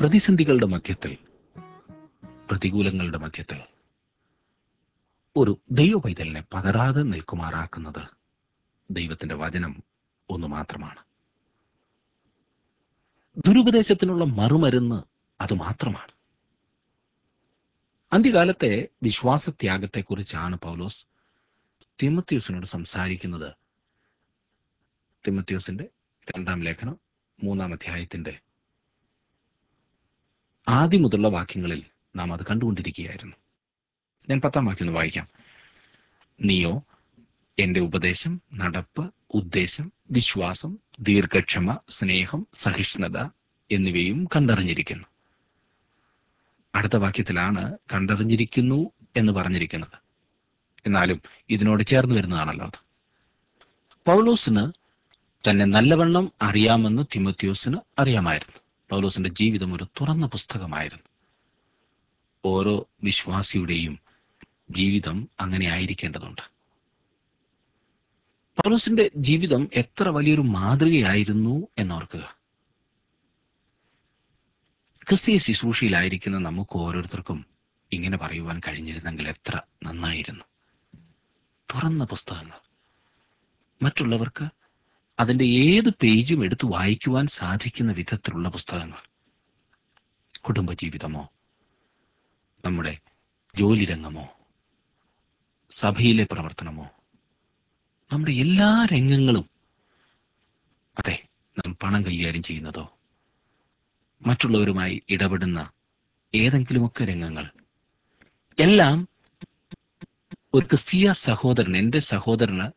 പ്രതിസന്ധികളുടെ മധ്യത്തിൽ പ്രതികൂലങ്ങളുടെ മധ്യത്തിൽ ഒരു ദൈവ പൈതലിനെ പതറാതെ നിൽക്കുമാറാക്കുന്നത് ദൈവത്തിന്റെ വചനം ഒന്ന് മാത്രമാണ് ദുരുപദേശത്തിനുള്ള മറുമരുന്ന് അത് മാത്രമാണ് അന്ത്യകാലത്തെ വിശ്വാസത്യാഗത്തെക്കുറിച്ചാണ് പൗലോസ് തിമത്യൂസിനോട് സംസാരിക്കുന്നത് തിമത്യൂസിന്റെ രണ്ടാം ലേഖനം മൂന്നാം അധ്യായത്തിന്റെ ആദ്യം മുതലുള്ള വാക്യങ്ങളിൽ നാം അത് കണ്ടുകൊണ്ടിരിക്കുകയായിരുന്നു ഞാൻ പത്താം വാക്യം ഒന്ന് വായിക്കാം നീയോ എന്റെ ഉപദേശം നടപ്പ് ഉദ്ദേശം വിശ്വാസം ദീർഘക്ഷമ സ്നേഹം സഹിഷ്ണുത എന്നിവയും കണ്ടറിഞ്ഞിരിക്കുന്നു അടുത്ത വാക്യത്തിലാണ് കണ്ടറിഞ്ഞിരിക്കുന്നു എന്ന് പറഞ്ഞിരിക്കുന്നത് എന്നാലും ഇതിനോട് ചേർന്ന് വരുന്നതാണല്ലോ അത് പൗലോസിന് തന്നെ നല്ലവണ്ണം അറിയാമെന്ന് തിമത്യോസിന് അറിയാമായിരുന്നു പൗലോസിന്റെ ജീവിതം ഒരു തുറന്ന പുസ്തകമായിരുന്നു ഓരോ വിശ്വാസിയുടെയും ജീവിതം അങ്ങനെ ആയിരിക്കേണ്ടതുണ്ട് പൗലോസിന്റെ ജീവിതം എത്ര വലിയൊരു മാതൃകയായിരുന്നു എന്നോർക്കുക ക്രിസ്തീയ ശുശ്രൂഷയിലായിരിക്കുന്ന നമുക്ക് ഓരോരുത്തർക്കും ഇങ്ങനെ പറയുവാൻ കഴിഞ്ഞിരുന്നെങ്കിൽ എത്ര നന്നായിരുന്നു തുറന്ന പുസ്തകങ്ങൾ മറ്റുള്ളവർക്ക് അതിന്റെ ഏത് പേജും എടുത്ത് വായിക്കുവാൻ സാധിക്കുന്ന വിധത്തിലുള്ള പുസ്തകങ്ങൾ കുടുംബജീവിതമോ നമ്മുടെ ജോലി രംഗമോ സഭയിലെ പ്രവർത്തനമോ നമ്മുടെ എല്ലാ രംഗങ്ങളും അതെ നാം പണം കൈകാര്യം ചെയ്യുന്നതോ മറ്റുള്ളവരുമായി ഇടപെടുന്ന ഏതെങ്കിലുമൊക്കെ രംഗങ്ങൾ എല്ലാം ഒരു ക്രിസ്തീയ സഹോദരൻ എൻ്റെ സഹോദരന്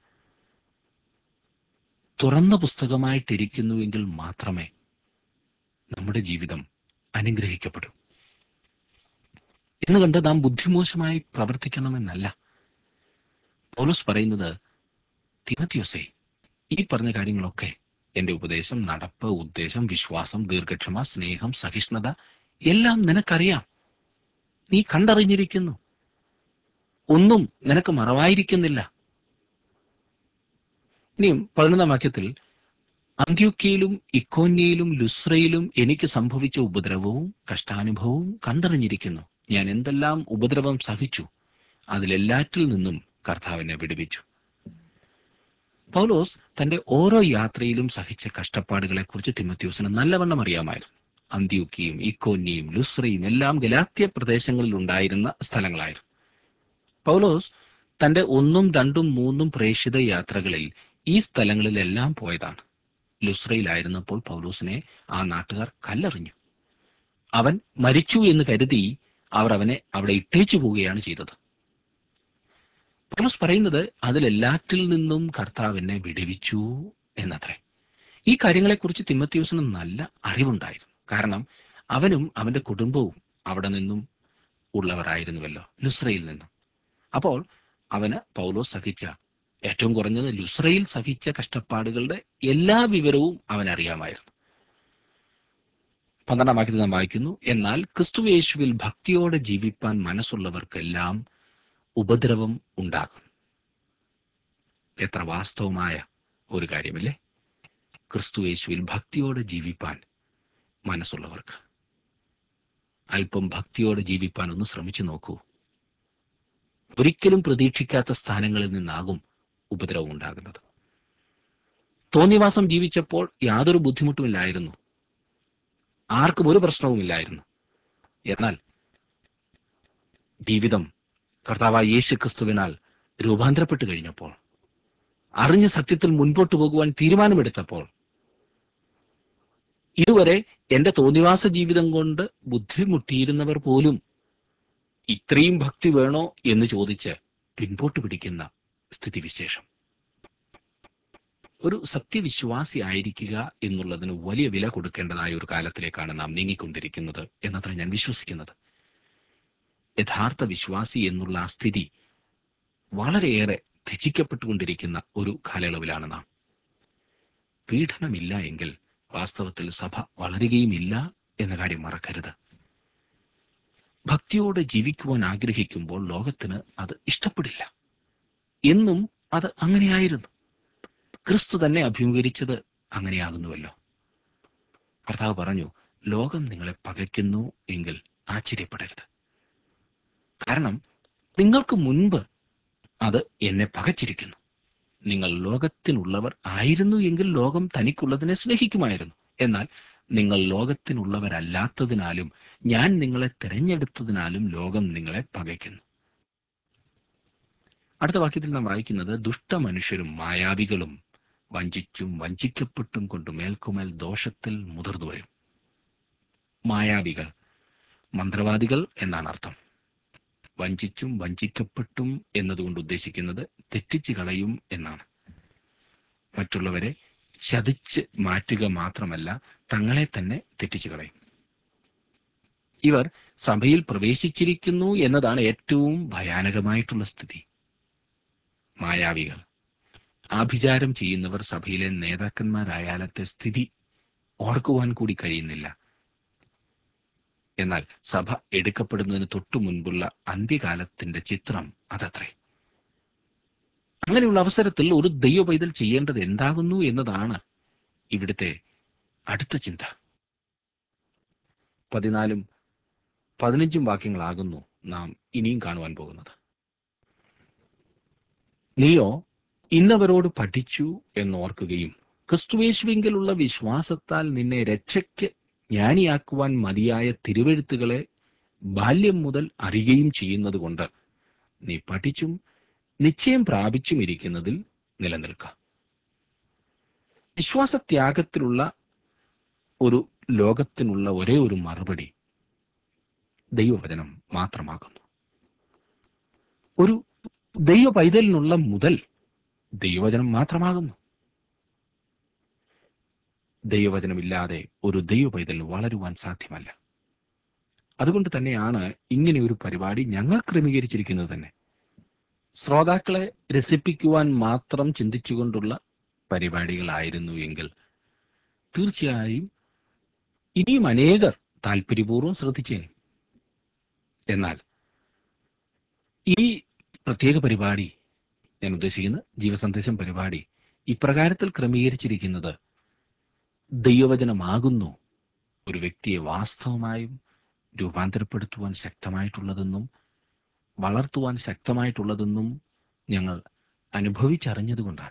തുറന്ന പുസ്തകമായിട്ടിരിക്കുന്നുവെങ്കിൽ മാത്രമേ നമ്മുടെ ജീവിതം അനുഗ്രഹിക്കപ്പെടൂ എന്ന് കണ്ട് നാം ബുദ്ധിമോശമായി പ്രവർത്തിക്കണമെന്നല്ല പൗലോസ് പറയുന്നത് തിമത്യോസേ ഈ പറഞ്ഞ കാര്യങ്ങളൊക്കെ എന്റെ ഉപദേശം നടപ്പ് ഉദ്ദേശം വിശ്വാസം ദീർഘക്ഷമ സ്നേഹം സഹിഷ്ണുത എല്ലാം നിനക്കറിയാം നീ കണ്ടറിഞ്ഞിരിക്കുന്നു ഒന്നും നിനക്ക് മറവായിരിക്കുന്നില്ല ഇനിയും പതിനൊന്നാം വാക്യത്തിൽ അന്ത്യോക്കയിലും ഇക്കോന്യയിലും ലുസ്രയിലും എനിക്ക് സംഭവിച്ച ഉപദ്രവവും കഷ്ടാനുഭവവും കണ്ടറിഞ്ഞിരിക്കുന്നു ഞാൻ എന്തെല്ലാം ഉപദ്രവം സഹിച്ചു അതിലെല്ലാറ്റിൽ നിന്നും കർത്താവിനെ വിടുവിച്ചു പൗലോസ് തന്റെ ഓരോ യാത്രയിലും സഹിച്ച കഷ്ടപ്പാടുകളെക്കുറിച്ച് തിമത്യൂസിന് നല്ലവണ്ണം അറിയാമായിരുന്നു അന്ത്യോക്കിയും ഇക്കോന്യയും ലുസ്രയും എല്ലാം ഗലാത്യ പ്രദേശങ്ങളിൽ ഉണ്ടായിരുന്ന സ്ഥലങ്ങളായിരുന്നു പൗലോസ് തന്റെ ഒന്നും രണ്ടും മൂന്നും പ്രേക്ഷിത യാത്രകളിൽ ഈ സ്ഥലങ്ങളിലെല്ലാം പോയതാണ് ലുസ്രയിലായിരുന്നപ്പോൾ പൗലോസിനെ ആ നാട്ടുകാർ കല്ലെറിഞ്ഞു അവൻ മരിച്ചു എന്ന് കരുതി അവർ അവനെ അവിടെ ഇട്ടേച്ചു പോവുകയാണ് ചെയ്തത് പൗലോസ് പറയുന്നത് അതിലെല്ലാറ്റിൽ നിന്നും കർത്താവിനെ വിടുവിച്ചു എന്നത്രേ ഈ കാര്യങ്ങളെക്കുറിച്ച് തിമ്മത്യൂസിന് നല്ല അറിവുണ്ടായിരുന്നു കാരണം അവനും അവന്റെ കുടുംബവും അവിടെ നിന്നും ഉള്ളവരായിരുന്നുവല്ലോ ലുസ്രയിൽ നിന്നും അപ്പോൾ അവന് പൗലോസ് സഹിച്ച ഏറ്റവും കുറഞ്ഞത് ലുസ്രയിൽ സഹിച്ച കഷ്ടപ്പാടുകളുടെ എല്ലാ വിവരവും അവൻ അറിയാമായിരുന്നു പന്ത്രണ്ടാം വാക്യത്തിൽ നാം വായിക്കുന്നു എന്നാൽ ക്രിസ്തുവേശുവിൽ ഭക്തിയോടെ ജീവിപ്പാൻ മനസ്സുള്ളവർക്കെല്ലാം ഉപദ്രവം ഉണ്ടാകും എത്ര വാസ്തവമായ ഒരു കാര്യമല്ലേ ക്രിസ്തുവേശുവിൽ ഭക്തിയോടെ ജീവിപ്പാൻ മനസ്സുള്ളവർക്ക് അല്പം ഭക്തിയോടെ ജീവിപ്പാൻ ഒന്ന് ശ്രമിച്ചു നോക്കൂ ഒരിക്കലും പ്രതീക്ഷിക്കാത്ത സ്ഥാനങ്ങളിൽ നിന്നാകും ഉപദ്രവം ഉണ്ടാകുന്നത് തോന്നിവാസം ജീവിച്ചപ്പോൾ യാതൊരു ബുദ്ധിമുട്ടുമില്ലായിരുന്നു ആർക്കും ഒരു പ്രശ്നവുമില്ലായിരുന്നു എന്നാൽ ജീവിതം കർത്താവായ യേശു ക്രിസ്തുവിനാൽ രൂപാന്തരപ്പെട്ടു കഴിഞ്ഞപ്പോൾ അറിഞ്ഞ സത്യത്തിൽ മുൻപോട്ട് പോകുവാൻ തീരുമാനമെടുത്തപ്പോൾ ഇതുവരെ എന്റെ തോന്നിവാസ ജീവിതം കൊണ്ട് ബുദ്ധിമുട്ടിയിരുന്നവർ പോലും ഇത്രയും ഭക്തി വേണോ എന്ന് ചോദിച്ച് പിൻപോട്ട് പിടിക്കുന്ന സ്ഥിതിവിശേഷം ഒരു സത്യവിശ്വാസി ആയിരിക്കുക എന്നുള്ളതിന് വലിയ വില കൊടുക്കേണ്ടതായ ഒരു കാലത്തിലേക്കാണ് നാം നീങ്ങിക്കൊണ്ടിരിക്കുന്നത് എന്നത്ര ഞാൻ വിശ്വസിക്കുന്നത് യഥാർത്ഥ വിശ്വാസി എന്നുള്ള ആ സ്ഥിതി വളരെയേറെ ത്യജിക്കപ്പെട്ടുകൊണ്ടിരിക്കുന്ന ഒരു കാലയളവിലാണ് നാം പീഡനമില്ല എങ്കിൽ വാസ്തവത്തിൽ സഭ വളരുകയുമില്ല എന്ന കാര്യം മറക്കരുത് ഭക്തിയോടെ ജീവിക്കുവാൻ ആഗ്രഹിക്കുമ്പോൾ ലോകത്തിന് അത് ഇഷ്ടപ്പെടില്ല എന്നും അത് അങ്ങനെയായിരുന്നു ക്രിസ്തു തന്നെ അഭിമുഖീകരിച്ചത് അങ്ങനെയാകുന്നുവല്ലോ കർത്താവ് പറഞ്ഞു ലോകം നിങ്ങളെ പകയ്ക്കുന്നു എങ്കിൽ ആശ്ചര്യപ്പെടരുത് കാരണം നിങ്ങൾക്ക് മുൻപ് അത് എന്നെ പകച്ചിരിക്കുന്നു നിങ്ങൾ ലോകത്തിനുള്ളവർ ആയിരുന്നു എങ്കിൽ ലോകം തനിക്കുള്ളതിനെ സ്നേഹിക്കുമായിരുന്നു എന്നാൽ നിങ്ങൾ ലോകത്തിനുള്ളവരല്ലാത്തതിനാലും ഞാൻ നിങ്ങളെ തിരഞ്ഞെടുത്തതിനാലും ലോകം നിങ്ങളെ പകയ്ക്കുന്നു അടുത്ത വാക്യത്തിൽ നാം വായിക്കുന്നത് ദുഷ്ടമനുഷ്യരും മായാവികളും വഞ്ചിച്ചും വഞ്ചിക്കപ്പെട്ടും കൊണ്ട് മേൽക്കുമേൽ ദോഷത്തിൽ മുതിർന്നു വരും മായാവികൾ മന്ത്രവാദികൾ എന്നാണ് അർത്ഥം വഞ്ചിച്ചും വഞ്ചിക്കപ്പെട്ടും എന്നതുകൊണ്ട് ഉദ്ദേശിക്കുന്നത് തെറ്റിച്ച് കളയും എന്നാണ് മറ്റുള്ളവരെ ശതിച്ച് മാറ്റുക മാത്രമല്ല തങ്ങളെ തന്നെ തെറ്റിച്ചു കളയും ഇവർ സഭയിൽ പ്രവേശിച്ചിരിക്കുന്നു എന്നതാണ് ഏറ്റവും ഭയാനകമായിട്ടുള്ള സ്ഥിതി മായാവികൾ ആഭിചാരം ചെയ്യുന്നവർ സഭയിലെ നേതാക്കന്മാരായാലത്തെ സ്ഥിതി ഓർക്കുവാൻ കൂടി കഴിയുന്നില്ല എന്നാൽ സഭ എടുക്കപ്പെടുന്നതിന് തൊട്ടു മുൻപുള്ള അന്ത്യകാലത്തിന്റെ ചിത്രം അതത്രേ അങ്ങനെയുള്ള അവസരത്തിൽ ഒരു ദൈവ പൈതൽ ചെയ്യേണ്ടത് എന്താകുന്നു എന്നതാണ് ഇവിടുത്തെ അടുത്ത ചിന്ത പതിനാലും പതിനഞ്ചും വാക്യങ്ങളാകുന്നു നാം ഇനിയും കാണുവാൻ പോകുന്നത് നീയോ ഇന്നവരോട് പഠിച്ചു എന്നോർക്കുകയും ക്രിസ്തുവേശുവിങ്കിലുള്ള വിശ്വാസത്താൽ നിന്നെ രക്ഷയ്ക്ക് ജ്ഞാനിയാക്കുവാൻ മതിയായ തിരുവെഴുത്തുകളെ ബാല്യം മുതൽ അറിയുകയും ചെയ്യുന്നത് കൊണ്ട് നീ പഠിച്ചും നിശ്ചയം പ്രാപിച്ചും ഇരിക്കുന്നതിൽ നിലനിൽക്കുക വിശ്വാസത്യാഗത്തിലുള്ള ഒരു ലോകത്തിനുള്ള ഒരേ ഒരു മറുപടി ദൈവവചനം മാത്രമാകുന്നു ഒരു ദൈവ പൈതലിനുള്ള മുതൽ ദൈവവചനം മാത്രമാകുന്നു ദൈവവചനമില്ലാതെ ഒരു ദൈവ പൈതലിന് വളരുവാൻ സാധ്യമല്ല അതുകൊണ്ട് തന്നെയാണ് ഇങ്ങനെ ഒരു പരിപാടി ഞങ്ങൾ ക്രമീകരിച്ചിരിക്കുന്നത് തന്നെ ശ്രോതാക്കളെ രസിപ്പിക്കുവാൻ മാത്രം ചിന്തിച്ചുകൊണ്ടുള്ള പരിപാടികളായിരുന്നു എങ്കിൽ തീർച്ചയായും ഇനിയും അനേകർ താല്പര്യപൂർവ്വം ശ്രദ്ധിച്ചേനെ എന്നാൽ ഈ പ്രത്യേക പരിപാടി ഞാൻ ഉദ്ദേശിക്കുന്ന ജീവസന്ദേശം പരിപാടി ഇപ്രകാരത്തിൽ ക്രമീകരിച്ചിരിക്കുന്നത് ദൈവവചനമാകുന്നു ഒരു വ്യക്തിയെ വാസ്തവമായും രൂപാന്തരപ്പെടുത്തുവാൻ ശക്തമായിട്ടുള്ളതെന്നും വളർത്തുവാൻ ശക്തമായിട്ടുള്ളതെന്നും ഞങ്ങൾ അനുഭവിച്ചറിഞ്ഞതുകൊണ്ടാണ്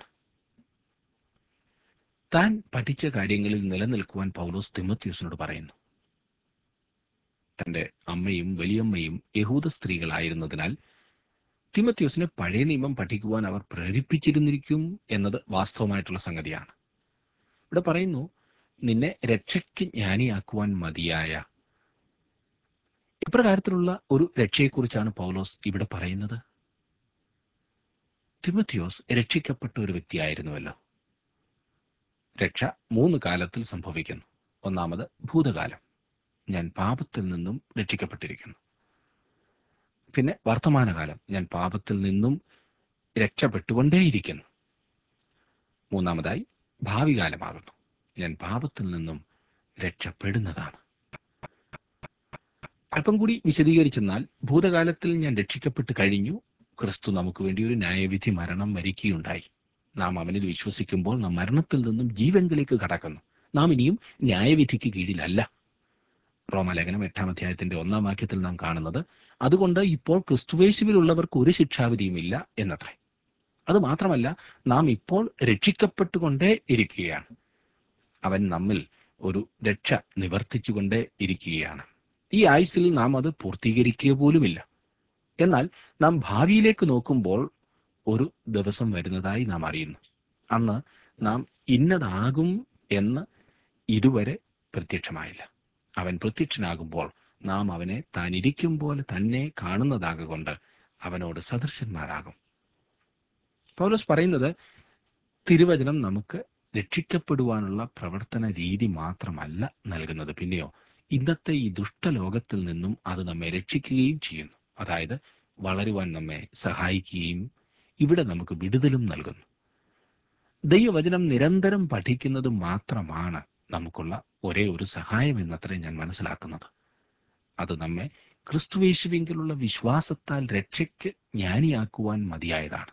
താൻ പഠിച്ച കാര്യങ്ങളിൽ നിലനിൽക്കുവാൻ പൗലോസ് തിമത്യൂസിനോട് പറയുന്നു തന്റെ അമ്മയും വലിയമ്മയും യഹൂദ സ്ത്രീകളായിരുന്നതിനാൽ തിമത്യൂസിനെ പഴയ നിയമം പഠിക്കുവാൻ അവർ പ്രേരിപ്പിച്ചിരുന്നിരിക്കും എന്നത് വാസ്തവമായിട്ടുള്ള സംഗതിയാണ് ഇവിടെ പറയുന്നു നിന്നെ രക്ഷയ്ക്ക് ജ്ഞാനിയാക്കുവാൻ മതിയായ ഇപ്രകാരത്തിലുള്ള ഒരു രക്ഷയെക്കുറിച്ചാണ് പൗലോസ് ഇവിടെ പറയുന്നത് തിമത്യോസ് രക്ഷിക്കപ്പെട്ട ഒരു വ്യക്തിയായിരുന്നുവല്ലോ രക്ഷ മൂന്ന് കാലത്തിൽ സംഭവിക്കുന്നു ഒന്നാമത് ഭൂതകാലം ഞാൻ പാപത്തിൽ നിന്നും രക്ഷിക്കപ്പെട്ടിരിക്കുന്നു പിന്നെ വർത്തമാനകാലം ഞാൻ പാപത്തിൽ നിന്നും രക്ഷപ്പെട്ടുകൊണ്ടേയിരിക്കുന്നു മൂന്നാമതായി ഭാവി കാലമാകുന്നു ഞാൻ പാപത്തിൽ നിന്നും രക്ഷപ്പെടുന്നതാണ് അല്പം കൂടി വിശദീകരിച്ചെന്നാൽ ഭൂതകാലത്തിൽ ഞാൻ രക്ഷിക്കപ്പെട്ട് കഴിഞ്ഞു ക്രിസ്തു നമുക്ക് വേണ്ടി ഒരു ന്യായവിധി മരണം വരിക്കുകയുണ്ടായി നാം അവനിൽ വിശ്വസിക്കുമ്പോൾ നാം മരണത്തിൽ നിന്നും ജീവങ്കിലേക്ക് കടക്കുന്നു നാം ഇനിയും ന്യായവിധിക്ക് കീഴിലല്ല റോമലേഖനം എട്ടാം അധ്യായത്തിന്റെ ഒന്നാം വാക്യത്തിൽ നാം കാണുന്നത് അതുകൊണ്ട് ഇപ്പോൾ ക്രിസ്തുവേശുവിലുള്ളവർക്ക് ഒരു ശിക്ഷാവിധിയുമില്ല എന്നത്രേ അത് മാത്രമല്ല നാം ഇപ്പോൾ രക്ഷിക്കപ്പെട്ടുകൊണ്ടേ ഇരിക്കുകയാണ് അവൻ നമ്മിൽ ഒരു രക്ഷ നിവർത്തിച്ചുകൊണ്ടേ ഇരിക്കുകയാണ് ഈ ആയുസിൽ നാം അത് പൂർത്തീകരിക്കുക പോലുമില്ല എന്നാൽ നാം ഭാവിയിലേക്ക് നോക്കുമ്പോൾ ഒരു ദിവസം വരുന്നതായി നാം അറിയുന്നു അന്ന് നാം ഇന്നതാകും എന്ന് ഇതുവരെ പ്രത്യക്ഷമായില്ല അവൻ പ്രത്യക്ഷനാകുമ്പോൾ നാം അവനെ താൻ ഇരിക്കും പോലെ തന്നെ കാണുന്നതാകൊണ്ട് അവനോട് സദൃശന്മാരാകും പൗലോസ് പറയുന്നത് തിരുവചനം നമുക്ക് രക്ഷിക്കപ്പെടുവാനുള്ള പ്രവർത്തന രീതി മാത്രമല്ല നൽകുന്നത് പിന്നെയോ ഇന്നത്തെ ഈ ദുഷ്ടലോകത്തിൽ നിന്നും അത് നമ്മെ രക്ഷിക്കുകയും ചെയ്യുന്നു അതായത് വളരുവാൻ നമ്മെ സഹായിക്കുകയും ഇവിടെ നമുക്ക് വിടുതലും നൽകുന്നു ദൈവവചനം നിരന്തരം പഠിക്കുന്നത് മാത്രമാണ് നമുക്കുള്ള ഒരേ ഒരു സഹായം എന്നത്രേ ഞാൻ മനസ്സിലാക്കുന്നത് അത് നമ്മെ ക്രിസ്തുവേശുവിങ്കിലുള്ള വിശ്വാസത്താൽ രക്ഷയ്ക്ക് ജ്ഞാനിയാക്കുവാൻ മതിയായതാണ്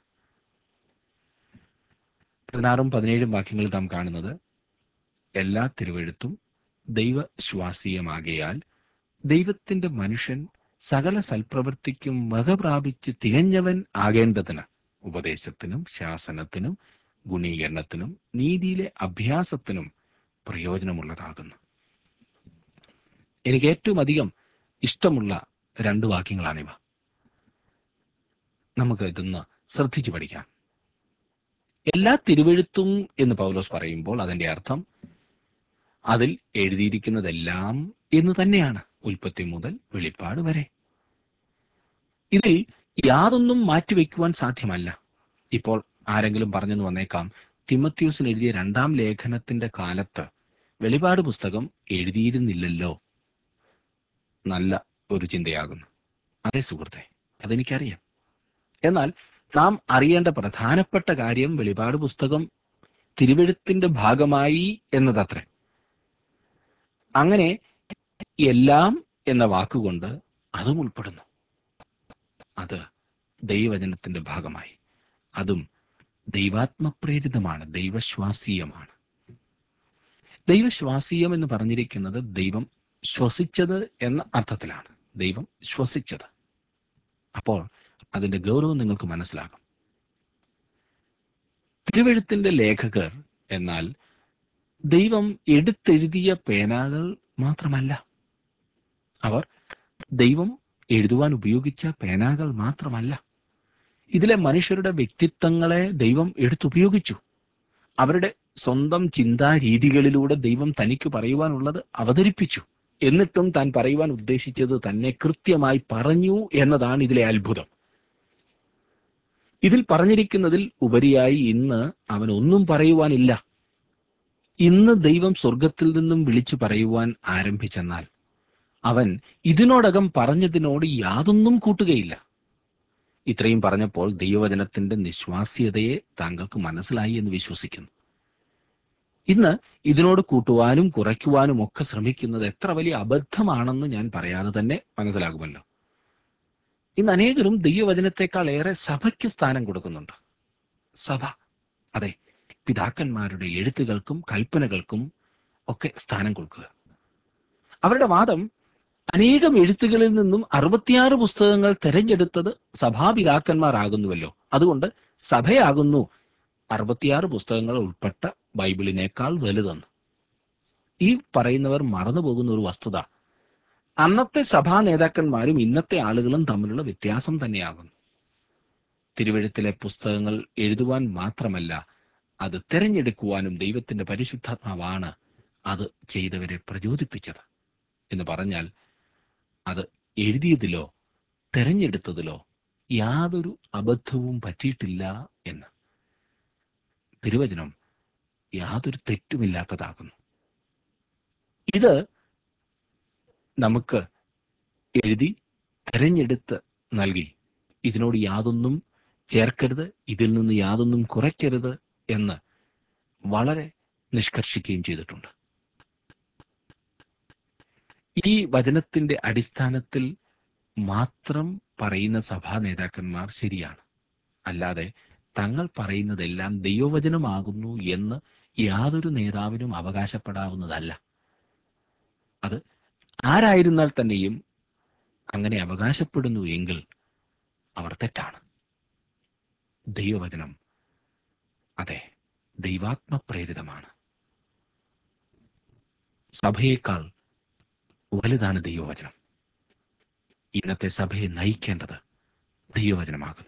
പതിനാറും പതിനേഴും വാക്യങ്ങളിൽ നാം കാണുന്നത് എല്ലാ തിരുവെഴുത്തും ദൈവശ്വാസീയമാകയാൽ ദൈവത്തിന്റെ മനുഷ്യൻ സകല സൽപ്രവൃത്തിക്കും വക പ്രാപിച്ച് തികഞ്ഞവൻ ആകേണ്ടതിന് ഉപദേശത്തിനും ശാസനത്തിനും ഗുണീകരണത്തിനും നീതിയിലെ അഭ്യാസത്തിനും പ്രയോജനമുള്ളതാകുന്നു എനിക്ക് ഏറ്റവും അധികം ഇഷ്ടമുള്ള രണ്ട് വാക്യങ്ങളാണിവ നമുക്ക് ഇതൊന്ന് ശ്രദ്ധിച്ചു പഠിക്കാം എല്ലാ തിരുവെഴുത്തും എന്ന് പൗലോസ് പറയുമ്പോൾ അതിന്റെ അർത്ഥം അതിൽ എഴുതിയിരിക്കുന്നതെല്ലാം എന്ന് തന്നെയാണ് ഉൽപ്പത്തി മുതൽ വെളിപ്പാട് വരെ ഇതിൽ യാതൊന്നും മാറ്റിവെക്കുവാൻ സാധ്യമല്ല ഇപ്പോൾ ആരെങ്കിലും പറഞ്ഞെന്ന് വന്നേക്കാം തിമത്യൂസിന് എഴുതിയ രണ്ടാം ലേഖനത്തിന്റെ കാലത്ത് വെളിപാട് പുസ്തകം എഴുതിയിരുന്നില്ലല്ലോ നല്ല ഒരു ചിന്തയാകുന്നു അതെ സുഹൃത്തെ അതെനിക്കറിയാം എന്നാൽ നാം അറിയേണ്ട പ്രധാനപ്പെട്ട കാര്യം വെളിപാട് പുസ്തകം തിരുവെഴുത്തിന്റെ ഭാഗമായി എന്നതത്രേ അങ്ങനെ എല്ലാം എന്ന വാക്കുകൊണ്ട് അതും ഉൾപ്പെടുന്നു അത് ദൈവവചനത്തിന്റെ ഭാഗമായി അതും ദൈവാത്മപ്രേരിതമാണ് ദൈവശ്വാസീയമാണ് ദൈവശ്വാസീയം എന്ന് പറഞ്ഞിരിക്കുന്നത് ദൈവം ശ്വസിച്ചത് എന്ന അർത്ഥത്തിലാണ് ദൈവം ശ്വസിച്ചത് അപ്പോൾ അതിന്റെ ഗൗരവം നിങ്ങൾക്ക് മനസ്സിലാകും തിരുവെഴുത്തിന്റെ ലേഖകർ എന്നാൽ ദൈവം എടുത്തെഴുതിയ പേനാകൾ മാത്രമല്ല അവർ ദൈവം എഴുതുവാൻ ഉപയോഗിച്ച പേനാകൾ മാത്രമല്ല ഇതിലെ മനുഷ്യരുടെ വ്യക്തിത്വങ്ങളെ ദൈവം എടുത്തുപയോഗിച്ചു അവരുടെ സ്വന്തം ചിന്താരീതികളിലൂടെ ദൈവം തനിക്ക് പറയുവാനുള്ളത് അവതരിപ്പിച്ചു എന്നിട്ടും താൻ പറയുവാൻ ഉദ്ദേശിച്ചത് തന്നെ കൃത്യമായി പറഞ്ഞു എന്നതാണ് ഇതിലെ അത്ഭുതം ഇതിൽ പറഞ്ഞിരിക്കുന്നതിൽ ഉപരിയായി ഇന്ന് അവൻ ഒന്നും പറയുവാനില്ല ഇന്ന് ദൈവം സ്വർഗത്തിൽ നിന്നും വിളിച്ചു പറയുവാൻ ആരംഭിച്ചെന്നാൽ അവൻ ഇതിനോടകം പറഞ്ഞതിനോട് യാതൊന്നും കൂട്ടുകയില്ല ഇത്രയും പറഞ്ഞപ്പോൾ ദൈവവചനത്തിന്റെ നിശ്വാസ്യതയെ താങ്കൾക്ക് മനസ്സിലായി എന്ന് വിശ്വസിക്കുന്നു ഇന്ന് ഇതിനോട് കൂട്ടുവാനും കുറയ്ക്കുവാനും ഒക്കെ ശ്രമിക്കുന്നത് എത്ര വലിയ അബദ്ധമാണെന്ന് ഞാൻ പറയാതെ തന്നെ മനസ്സിലാകുമല്ലോ ഇന്ന് അനേകരും ദൈവവചനത്തെക്കാൾ ഏറെ സഭയ്ക്ക് സ്ഥാനം കൊടുക്കുന്നുണ്ട് സഭ അതെ പിതാക്കന്മാരുടെ എഴുത്തുകൾക്കും കൽപ്പനകൾക്കും ഒക്കെ സ്ഥാനം കൊടുക്കുക അവരുടെ വാദം അനേകം എഴുത്തുകളിൽ നിന്നും അറുപത്തിയാറ് പുസ്തകങ്ങൾ തെരഞ്ഞെടുത്തത് സഭാപിതാക്കന്മാരാകുന്നുവല്ലോ അതുകൊണ്ട് സഭയാകുന്നു അറുപത്തിയാറ് പുസ്തകങ്ങൾ ഉൾപ്പെട്ട ബൈബിളിനേക്കാൾ വലുതെന്ന് ഈ പറയുന്നവർ മറന്നുപോകുന്ന ഒരു വസ്തുത അന്നത്തെ സഭാ നേതാക്കന്മാരും ഇന്നത്തെ ആളുകളും തമ്മിലുള്ള വ്യത്യാസം തന്നെയാകുന്നു തിരുവഴുത്തിലെ പുസ്തകങ്ങൾ എഴുതുവാൻ മാത്രമല്ല അത് തെരഞ്ഞെടുക്കുവാനും ദൈവത്തിന്റെ പരിശുദ്ധാത്മാവാണ് അത് ചെയ്തവരെ പ്രചോദിപ്പിച്ചത് എന്ന് പറഞ്ഞാൽ അത് എഴുതിയതിലോ തെരഞ്ഞെടുത്തതിലോ യാതൊരു അബദ്ധവും പറ്റിയിട്ടില്ല എന്ന് തിരുവചനം യാതൊരു തെറ്റുമില്ലാത്തതാകുന്നു ഇത് നമുക്ക് എഴുതി തെരഞ്ഞെടുത്ത് നൽകി ഇതിനോട് യാതൊന്നും ചേർക്കരുത് ഇതിൽ നിന്ന് യാതൊന്നും കുറയ്ക്കരുത് എന്ന് വളരെ നിഷ്കർഷിക്കുകയും ചെയ്തിട്ടുണ്ട് ഈ വചനത്തിന്റെ അടിസ്ഥാനത്തിൽ മാത്രം പറയുന്ന സഭാ നേതാക്കന്മാർ ശരിയാണ് അല്ലാതെ തങ്ങൾ പറയുന്നതെല്ലാം ദൈവവചനമാകുന്നു എന്ന് യാതൊരു നേതാവിനും അവകാശപ്പെടാവുന്നതല്ല അത് ആരായിരുന്നാൽ തന്നെയും അങ്ങനെ അവകാശപ്പെടുന്നു എങ്കിൽ അവർ തെറ്റാണ് ദൈവവചനം അതെ ദൈവാത്മപ്രേരിതമാണ് സഭയേക്കാൾ വലുതാണ് ദൈവവചനം ഇന്നത്തെ സഭയെ നയിക്കേണ്ടത് ദൈവവചനമാകുന്നു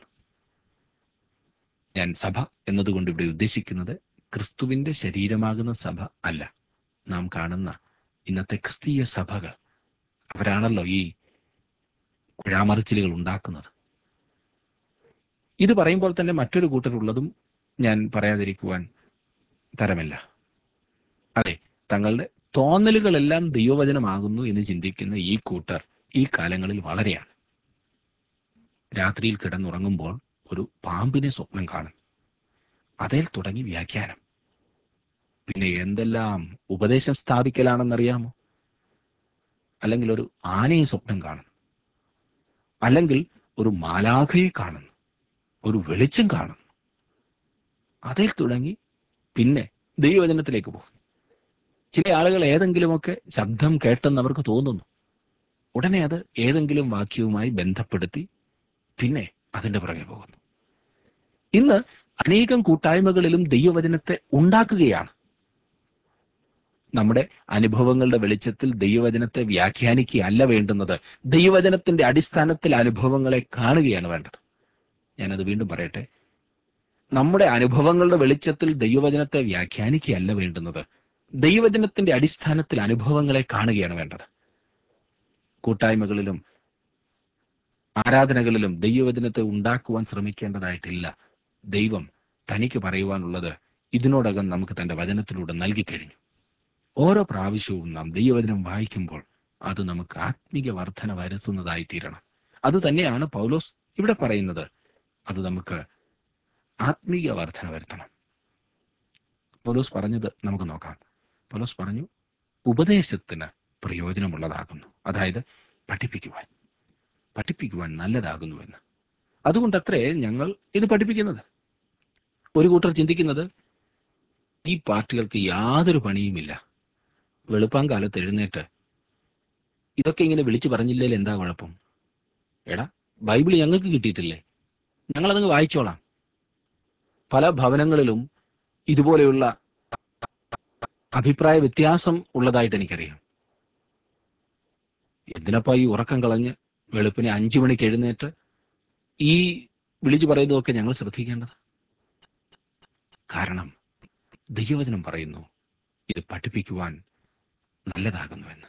ഞാൻ സഭ എന്നതുകൊണ്ട് ഇവിടെ ഉദ്ദേശിക്കുന്നത് ക്രിസ്തുവിന്റെ ശരീരമാകുന്ന സഭ അല്ല നാം കാണുന്ന ഇന്നത്തെ ക്രിസ്തീയ സഭകൾ അവരാണല്ലോ ഈ കുഴാമറിച്ചിലുകൾ ഉണ്ടാക്കുന്നത് ഇത് പറയുമ്പോൾ തന്നെ മറ്റൊരു കൂട്ടരുള്ളതും ഞാൻ പറയാതിരിക്കുവാൻ തരമില്ല അതെ തങ്ങളുടെ തോന്നലുകളെല്ലാം ദൈവവചനമാകുന്നു എന്ന് ചിന്തിക്കുന്ന ഈ കൂട്ടർ ഈ കാലങ്ങളിൽ വളരെയാണ് രാത്രിയിൽ കിടന്നുറങ്ങുമ്പോൾ ഒരു പാമ്പിനെ സ്വപ്നം കാണും അതിൽ തുടങ്ങി വ്യാഖ്യാനം പിന്നെ എന്തെല്ലാം ഉപദേശം സ്ഥാപിക്കലാണെന്നറിയാമോ അല്ലെങ്കിൽ ഒരു ആനയെ സ്വപ്നം കാണുന്നു അല്ലെങ്കിൽ ഒരു മാലാഖയെ കാണുന്നു ഒരു വെളിച്ചം കാണുന്നു അതിൽ തുടങ്ങി പിന്നെ ദൈവവചനത്തിലേക്ക് പോകും ചില ആളുകൾ ഏതെങ്കിലുമൊക്കെ ശബ്ദം കേട്ടെന്ന് അവർക്ക് തോന്നുന്നു ഉടനെ അത് ഏതെങ്കിലും വാക്യവുമായി ബന്ധപ്പെടുത്തി പിന്നെ അതിന്റെ പുറകെ പോകുന്നു ഇന്ന് അനേകം കൂട്ടായ്മകളിലും ദൈവവചനത്തെ ഉണ്ടാക്കുകയാണ് നമ്മുടെ അനുഭവങ്ങളുടെ വെളിച്ചത്തിൽ ദൈവവചനത്തെ വ്യാഖ്യാനിക്കുകയല്ല വേണ്ടുന്നത് ദൈവവചനത്തിന്റെ അടിസ്ഥാനത്തിൽ അനുഭവങ്ങളെ കാണുകയാണ് വേണ്ടത് ഞാനത് വീണ്ടും പറയട്ടെ നമ്മുടെ അനുഭവങ്ങളുടെ വെളിച്ചത്തിൽ ദൈവവചനത്തെ വ്യാഖ്യാനിക്കുകയല്ല വേണ്ടുന്നത് ദൈവവചനത്തിന്റെ അടിസ്ഥാനത്തിൽ അനുഭവങ്ങളെ കാണുകയാണ് വേണ്ടത് കൂട്ടായ്മകളിലും ആരാധനകളിലും ദൈവവചനത്തെ ഉണ്ടാക്കുവാൻ ശ്രമിക്കേണ്ടതായിട്ടില്ല ദൈവം തനിക്ക് പറയുവാനുള്ളത് ഇതിനോടകം നമുക്ക് തന്റെ വചനത്തിലൂടെ നൽകിക്കഴിഞ്ഞു ഓരോ പ്രാവശ്യവും നാം ദൈവവചനം വായിക്കുമ്പോൾ അത് നമുക്ക് ആത്മീക വർധന വരുത്തുന്നതായി തീരണം അത് തന്നെയാണ് പൗലോസ് ഇവിടെ പറയുന്നത് അത് നമുക്ക് ആത്മീക വർധന വരുത്തണം പൗലോസ് പറഞ്ഞത് നമുക്ക് നോക്കാം പൗലോസ് പറഞ്ഞു ഉപദേശത്തിന് പ്രയോജനമുള്ളതാകുന്നു അതായത് പഠിപ്പിക്കുവാൻ പഠിപ്പിക്കുവാൻ നല്ലതാകുന്നുവെന്ന് അതുകൊണ്ടത്രേ ഞങ്ങൾ ഇത് പഠിപ്പിക്കുന്നത് ഒരു കൂട്ടർ ചിന്തിക്കുന്നത് ഈ പാർട്ടികൾക്ക് യാതൊരു പണിയുമില്ല വെളുപ്പാങ്കാലത്ത് എഴുന്നേറ്റ് ഇതൊക്കെ ഇങ്ങനെ വിളിച്ചു പറഞ്ഞില്ലേ എന്താ കുഴപ്പം എടാ ബൈബിൾ ഞങ്ങൾക്ക് കിട്ടിയിട്ടില്ലേ ഞങ്ങളതങ്ങ് വായിച്ചോളാം പല ഭവനങ്ങളിലും ഇതുപോലെയുള്ള അഭിപ്രായ വ്യത്യാസം ഉള്ളതായിട്ട് എനിക്കറിയാം എന്തിനപ്പാ ഈ ഉറക്കം കളഞ്ഞ് വെളുപ്പിനെ അഞ്ചു മണിക്ക് എഴുന്നേറ്റ് ഈ വിളിച്ചു പറയുന്നതൊക്കെ ഞങ്ങൾ ശ്രദ്ധിക്കേണ്ടത് കാരണം ദൈവവചനം പറയുന്നു ഇത് പഠിപ്പിക്കുവാൻ നല്ലതാകുന്നുവെന്ന്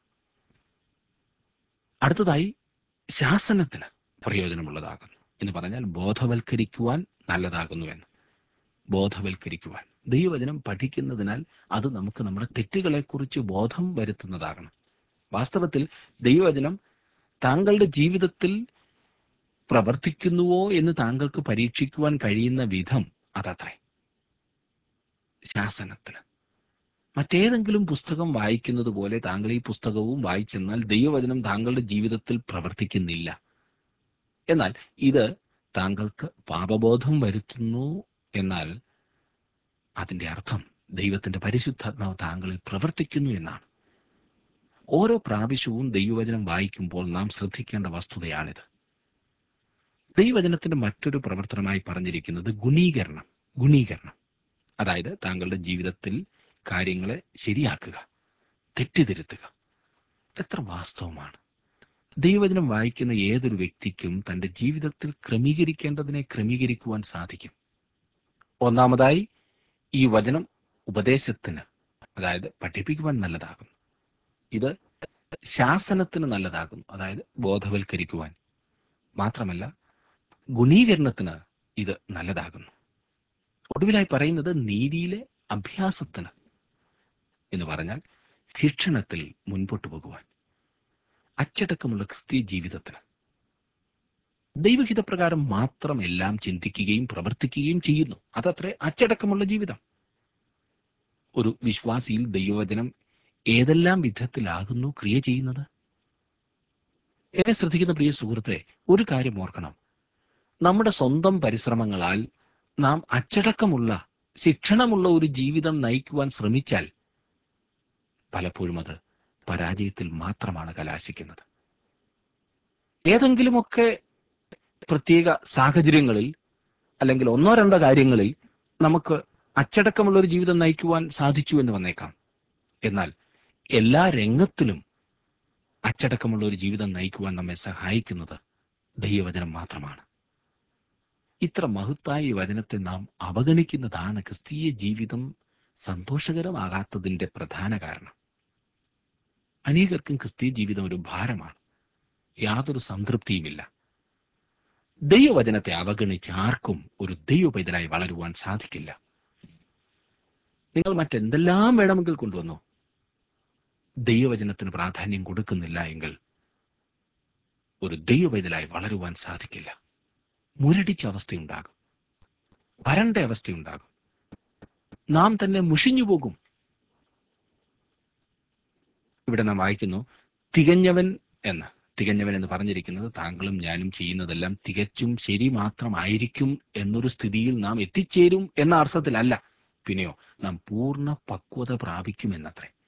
അടുത്തതായി ശാസനത്തിന് പ്രയോജനമുള്ളതാകുന്നു എന്ന് പറഞ്ഞാൽ ബോധവൽക്കരിക്കുവാൻ നല്ലതാകുന്നുവെന്ന് ബോധവൽക്കരിക്കുവാൻ ദൈവവചനം പഠിക്കുന്നതിനാൽ അത് നമുക്ക് നമ്മുടെ തെറ്റുകളെക്കുറിച്ച് ബോധം വരുത്തുന്നതാകണം വാസ്തവത്തിൽ ദൈവവചനം താങ്കളുടെ ജീവിതത്തിൽ പ്രവർത്തിക്കുന്നുവോ എന്ന് താങ്കൾക്ക് പരീക്ഷിക്കുവാൻ കഴിയുന്ന വിധം അതത്രേ ശാസനത്തിന് മറ്റേതെങ്കിലും പുസ്തകം വായിക്കുന്നത് പോലെ താങ്കൾ ഈ പുസ്തകവും വായിച്ചെന്നാൽ ദൈവവചനം താങ്കളുടെ ജീവിതത്തിൽ പ്രവർത്തിക്കുന്നില്ല എന്നാൽ ഇത് താങ്കൾക്ക് പാപബോധം വരുത്തുന്നു എന്നാൽ അതിന്റെ അർത്ഥം ദൈവത്തിന്റെ പരിശുദ്ധാത്മാവ് താങ്കളിൽ പ്രവർത്തിക്കുന്നു എന്നാണ് ഓരോ പ്രാവശ്യവും ദൈവവചനം വായിക്കുമ്പോൾ നാം ശ്രദ്ധിക്കേണ്ട വസ്തുതയാണിത് ദൈവവചനത്തിന്റെ മറ്റൊരു പ്രവർത്തനമായി പറഞ്ഞിരിക്കുന്നത് ഗുണീകരണം ഗുണീകരണം അതായത് താങ്കളുടെ ജീവിതത്തിൽ കാര്യങ്ങളെ ശരിയാക്കുക തെറ്റിതിരുത്തുക എത്ര വാസ്തവമാണ് ദൈവവചനം വായിക്കുന്ന ഏതൊരു വ്യക്തിക്കും തന്റെ ജീവിതത്തിൽ ക്രമീകരിക്കേണ്ടതിനെ ക്രമീകരിക്കുവാൻ സാധിക്കും ഒന്നാമതായി ഈ വചനം ഉപദേശത്തിന് അതായത് പഠിപ്പിക്കുവാൻ നല്ലതാകുന്നു ഇത് ശാസനത്തിന് നല്ലതാകുന്നു അതായത് ബോധവൽക്കരിക്കുവാൻ മാത്രമല്ല ഗുണീകരണത്തിന് ഇത് നല്ലതാകുന്നു ഒടുവിലായി പറയുന്നത് നീതിയിലെ അഭ്യാസത്തിന് എന്ന് പറഞ്ഞാൽ ശിക്ഷണത്തിൽ മുൻപോട്ട് പോകുവാൻ അച്ചടക്കമുള്ള ക്രിസ്തീയ ജീവിതത്തിന് ദൈവഹിതപ്രകാരം മാത്രം എല്ലാം ചിന്തിക്കുകയും പ്രവർത്തിക്കുകയും ചെയ്യുന്നു അതത്രേ അച്ചടക്കമുള്ള ജീവിതം ഒരു വിശ്വാസിയിൽ ദൈവവചനം ഏതെല്ലാം വിധത്തിലാകുന്നു ക്രിയ ചെയ്യുന്നത് എന്നെ ശ്രദ്ധിക്കുന്ന പ്രിയ സുഹൃത്തെ ഒരു കാര്യം ഓർക്കണം നമ്മുടെ സ്വന്തം പരിശ്രമങ്ങളാൽ നാം അച്ചടക്കമുള്ള ശിക്ഷണമുള്ള ഒരു ജീവിതം നയിക്കുവാൻ ശ്രമിച്ചാൽ പലപ്പോഴും അത് പരാജയത്തിൽ മാത്രമാണ് കലാശിക്കുന്നത് ഏതെങ്കിലുമൊക്കെ പ്രത്യേക സാഹചര്യങ്ങളിൽ അല്ലെങ്കിൽ ഒന്നോ രണ്ടോ കാര്യങ്ങളിൽ നമുക്ക് അച്ചടക്കമുള്ള ഒരു ജീവിതം നയിക്കുവാൻ സാധിച്ചു എന്ന് വന്നേക്കാം എന്നാൽ എല്ലാ രംഗത്തിലും അച്ചടക്കമുള്ള ഒരു ജീവിതം നയിക്കുവാൻ നമ്മെ സഹായിക്കുന്നത് ദൈവവചനം മാത്രമാണ് ഇത്ര മഹത്തായ ഈ വചനത്തെ നാം അവഗണിക്കുന്നതാണ് ക്രിസ്തീയ ജീവിതം സന്തോഷകരമാകാത്തതിന്റെ പ്രധാന കാരണം അനേകർക്കും ക്രിസ്തീയ ജീവിതം ഒരു ഭാരമാണ് യാതൊരു സംതൃപ്തിയുമില്ല ദൈവവചനത്തെ അവഗണിച്ച് ആർക്കും ഒരു ദൈവപൈതനായി വളരുവാൻ സാധിക്കില്ല നിങ്ങൾ മറ്റെന്തെല്ലാം വേണമെങ്കിൽ കൊണ്ടുവന്നു ദൈവവചനത്തിന് പ്രാധാന്യം കൊടുക്കുന്നില്ല എങ്കിൽ ഒരു ദൈവപൈതലായി വളരുവാൻ സാധിക്കില്ല മുരടിച്ച അവസ്ഥയുണ്ടാകും വരണ്ട അവസ്ഥയുണ്ടാകും നാം തന്നെ മുഷിഞ്ഞു പോകും ഇവിടെ നാം വായിക്കുന്നു തികഞ്ഞവൻ എന്ന് തികഞ്ഞവൻ എന്ന് പറഞ്ഞിരിക്കുന്നത് താങ്കളും ഞാനും ചെയ്യുന്നതെല്ലാം തികച്ചും ശരി മാത്രമായിരിക്കും എന്നൊരു സ്ഥിതിയിൽ നാം എത്തിച്ചേരും എന്ന അർത്ഥത്തിലല്ല പിന്നെയോ നാം പൂർണ്ണ പക്വത പ്രാപിക്കുമെന്നത്രേ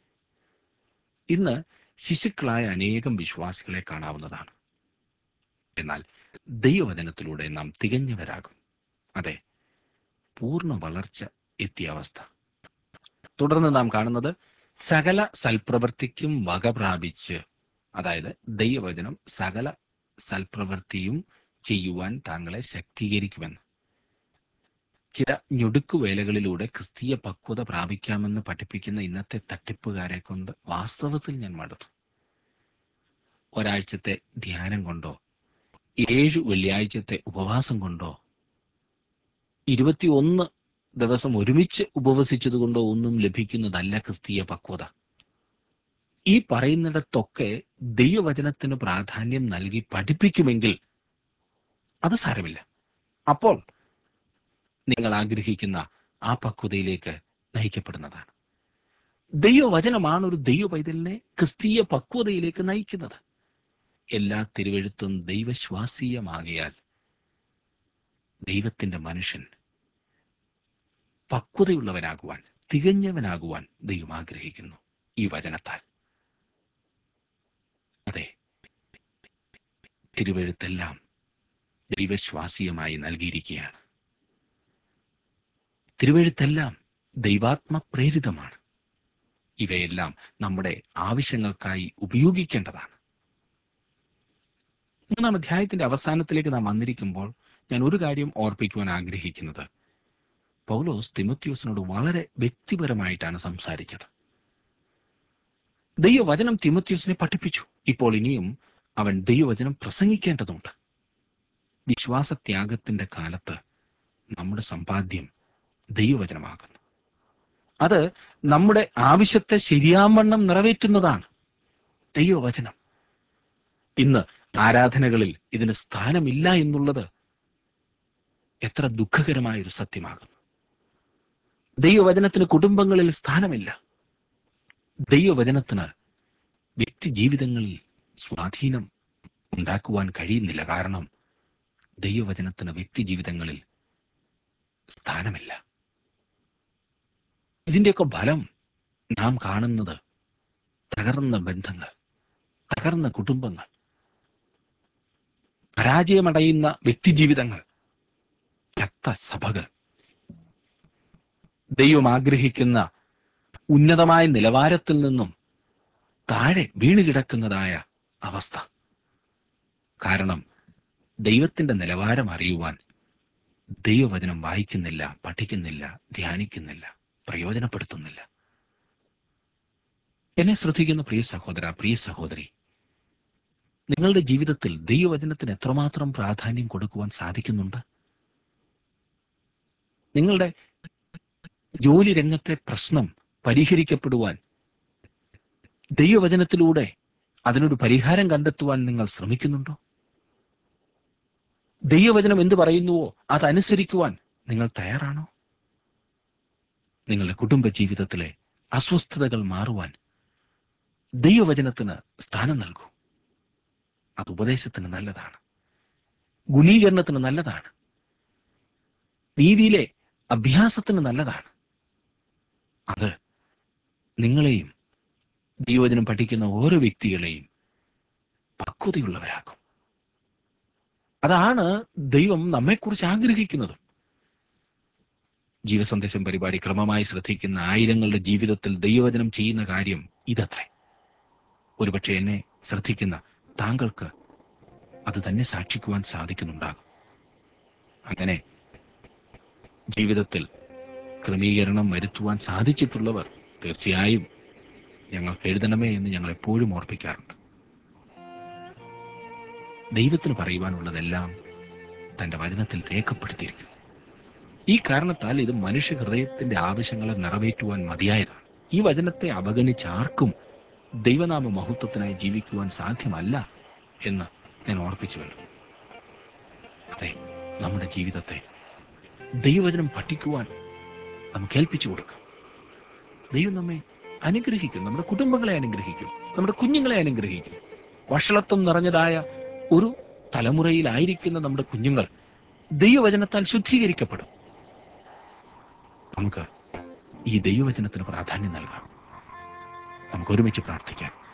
ഇന്ന് ശിശുക്കളായ അനേകം വിശ്വാസികളെ കാണാവുന്നതാണ് എന്നാൽ ദൈവവചനത്തിലൂടെ നാം തികഞ്ഞവരാകും അതെ പൂർണ്ണ വളർച്ച എത്തിയ അവസ്ഥ തുടർന്ന് നാം കാണുന്നത് സകല സൽപ്രവൃത്തിക്കും വക പ്രാപിച്ച് അതായത് ദൈവവചനം സകല സൽപ്രവൃത്തിയും ചെയ്യുവാൻ താങ്കളെ ശക്തീകരിക്കുമെന്ന് ചില ഞൊടുക്കുവേലകളിലൂടെ ക്രിസ്തീയ പക്വത പ്രാപിക്കാമെന്ന് പഠിപ്പിക്കുന്ന ഇന്നത്തെ തട്ടിപ്പുകാരെ കൊണ്ട് വാസ്തവത്തിൽ ഞാൻ മടുത്തു ഒരാഴ്ചത്തെ ധ്യാനം കൊണ്ടോ ഏഴു വെള്ളിയാഴ്ചത്തെ ഉപവാസം കൊണ്ടോ ഇരുപത്തിയൊന്ന് ദിവസം ഒരുമിച്ച് ഉപവസിച്ചതുകൊണ്ടോ ഒന്നും ലഭിക്കുന്നതല്ല ക്രിസ്തീയ പക്വത ഈ പറയുന്നിടത്തൊക്കെ ദൈവവചനത്തിന് പ്രാധാന്യം നൽകി പഠിപ്പിക്കുമെങ്കിൽ അത് സാരമില്ല അപ്പോൾ നിങ്ങൾ ആഗ്രഹിക്കുന്ന ആ പക്വതയിലേക്ക് നയിക്കപ്പെടുന്നതാണ് ദൈവവചനമാണ് ഒരു ദൈവ പൈതലിനെ ക്രിസ്തീയ പക്വതയിലേക്ക് നയിക്കുന്നത് എല്ലാ തിരുവെഴുത്തും ദൈവശ്വാസീയമാകിയാൽ ദൈവത്തിന്റെ മനുഷ്യൻ പക്വതയുള്ളവനാകുവാൻ തികഞ്ഞവനാകുവാൻ ദൈവം ആഗ്രഹിക്കുന്നു ഈ വചനത്താൽ അതെ തിരുവെഴുത്തെല്ലാം ദൈവശ്വാസീയമായി നൽകിയിരിക്കുകയാണ് തിരുവെഴുത്തെല്ലാം ദൈവാത്മ പ്രേരിതമാണ് ഇവയെല്ലാം നമ്മുടെ ആവശ്യങ്ങൾക്കായി ഉപയോഗിക്കേണ്ടതാണ് മൂന്നാം അധ്യായത്തിന്റെ അവസാനത്തിലേക്ക് നാം വന്നിരിക്കുമ്പോൾ ഞാൻ ഒരു കാര്യം ഓർപ്പിക്കുവാൻ ആഗ്രഹിക്കുന്നത് പൗലോസ് തിമത്യോസിനോട് വളരെ വ്യക്തിപരമായിട്ടാണ് സംസാരിച്ചത് ദൈവവചനം തിമത്യോസിനെ പഠിപ്പിച്ചു ഇപ്പോൾ ഇനിയും അവൻ ദൈവവചനം പ്രസംഗിക്കേണ്ടതുണ്ട് വിശ്വാസത്യാഗത്തിന്റെ കാലത്ത് നമ്മുടെ സമ്പാദ്യം ദൈവവചനമാകുന്നു അത് നമ്മുടെ ആവശ്യത്തെ ശരിയാവണ്ണം നിറവേറ്റുന്നതാണ് ദൈവവചനം ഇന്ന് ആരാധനകളിൽ ഇതിന് സ്ഥാനമില്ല എന്നുള്ളത് എത്ര ദുഃഖകരമായ ഒരു സത്യമാകുന്നു ദൈവവചനത്തിന് കുടുംബങ്ങളിൽ സ്ഥാനമില്ല ദൈവവചനത്തിന് വ്യക്തി ജീവിതങ്ങളിൽ സ്വാധീനം ഉണ്ടാക്കുവാൻ കഴിയുന്നില്ല കാരണം ദൈവവചനത്തിന് വ്യക്തി ജീവിതങ്ങളിൽ സ്ഥാനമില്ല ഇതിന്റെയൊക്കെ ഫലം നാം കാണുന്നത് തകർന്ന ബന്ധങ്ങൾ തകർന്ന കുടുംബങ്ങൾ പരാജയമടയുന്ന വ്യക്തിജീവിതങ്ങൾ ചത്ത സഭകൾ ദൈവം ആഗ്രഹിക്കുന്ന ഉന്നതമായ നിലവാരത്തിൽ നിന്നും താഴെ വീണുകിടക്കുന്നതായ അവസ്ഥ കാരണം ദൈവത്തിന്റെ നിലവാരം അറിയുവാൻ ദൈവവചനം വായിക്കുന്നില്ല പഠിക്കുന്നില്ല ധ്യാനിക്കുന്നില്ല പ്രയോജനപ്പെടുത്തുന്നില്ല എന്നെ ശ്രദ്ധിക്കുന്ന പ്രിയ സഹോദര പ്രിയ സഹോദരി നിങ്ങളുടെ ജീവിതത്തിൽ ദൈവവചനത്തിന് എത്രമാത്രം പ്രാധാന്യം കൊടുക്കുവാൻ സാധിക്കുന്നുണ്ട് നിങ്ങളുടെ ജോലി രംഗത്തെ പ്രശ്നം പരിഹരിക്കപ്പെടുവാൻ ദൈവവചനത്തിലൂടെ അതിനൊരു പരിഹാരം കണ്ടെത്തുവാൻ നിങ്ങൾ ശ്രമിക്കുന്നുണ്ടോ ദൈവവചനം എന്ത് പറയുന്നുവോ അതനുസരിക്കുവാൻ നിങ്ങൾ തയ്യാറാണോ നിങ്ങളുടെ കുടുംബ ജീവിതത്തിലെ അസ്വസ്ഥതകൾ മാറുവാൻ ദൈവവചനത്തിന് സ്ഥാനം നൽകൂ അത് ഉപദേശത്തിന് നല്ലതാണ് ഗുണീകരണത്തിന് നല്ലതാണ് നീതിയിലെ അഭ്യാസത്തിന് നല്ലതാണ് അത് നിങ്ങളെയും ദൈവവചനം പഠിക്കുന്ന ഓരോ വ്യക്തികളെയും പക്വതയുള്ളവരാക്കും അതാണ് ദൈവം നമ്മെക്കുറിച്ച് ആഗ്രഹിക്കുന്നതും ജീവസന്ദേശം പരിപാടി ക്രമമായി ശ്രദ്ധിക്കുന്ന ആയിരങ്ങളുടെ ജീവിതത്തിൽ ദൈവവചനം ചെയ്യുന്ന കാര്യം ഇതത്രേ ഒരുപക്ഷെ എന്നെ ശ്രദ്ധിക്കുന്ന താങ്കൾക്ക് അത് തന്നെ സാക്ഷിക്കുവാൻ സാധിക്കുന്നുണ്ടാകും അങ്ങനെ ജീവിതത്തിൽ ക്രമീകരണം വരുത്തുവാൻ സാധിച്ചിട്ടുള്ളവർ തീർച്ചയായും ഞങ്ങൾക്ക് എഴുതണമേ എന്ന് ഞങ്ങൾ എപ്പോഴും ഓർപ്പിക്കാറുണ്ട് ദൈവത്തിന് പറയുവാനുള്ളതെല്ലാം തന്റെ വചനത്തിൽ രേഖപ്പെടുത്തിയിരിക്കുന്നു ഈ കാരണത്താൽ ഇത് മനുഷ്യ ഹൃദയത്തിന്റെ ആവശ്യങ്ങളെ നിറവേറ്റുവാൻ മതിയായതാണ് ഈ വചനത്തെ അവഗണിച്ച് ആർക്കും ദൈവനാമ മഹത്വത്തിനായി ജീവിക്കുവാൻ സാധ്യമല്ല എന്ന് ഞാൻ ഓർപ്പിച്ചുവല്ലോ അതെ നമ്മുടെ ജീവിതത്തെ ദൈവവചനം പഠിക്കുവാൻ നമുക്ക് ഏൽപ്പിച്ചു കൊടുക്കാം ദൈവം നമ്മെ അനുഗ്രഹിക്കും നമ്മുടെ കുടുംബങ്ങളെ അനുഗ്രഹിക്കും നമ്മുടെ കുഞ്ഞുങ്ങളെ അനുഗ്രഹിക്കും വഷളത്വം നിറഞ്ഞതായ ഒരു തലമുറയിലായിരിക്കുന്ന നമ്മുടെ കുഞ്ഞുങ്ങൾ ദൈവവചനത്താൽ ശുദ്ധീകരിക്കപ്പെടും നമുക്ക് ഈ ദൈവവചനത്തിന് പ്രാധാന്യം നൽകാം നമുക്ക് ഒരുമിച്ച് പ്രാർത്ഥിക്കാം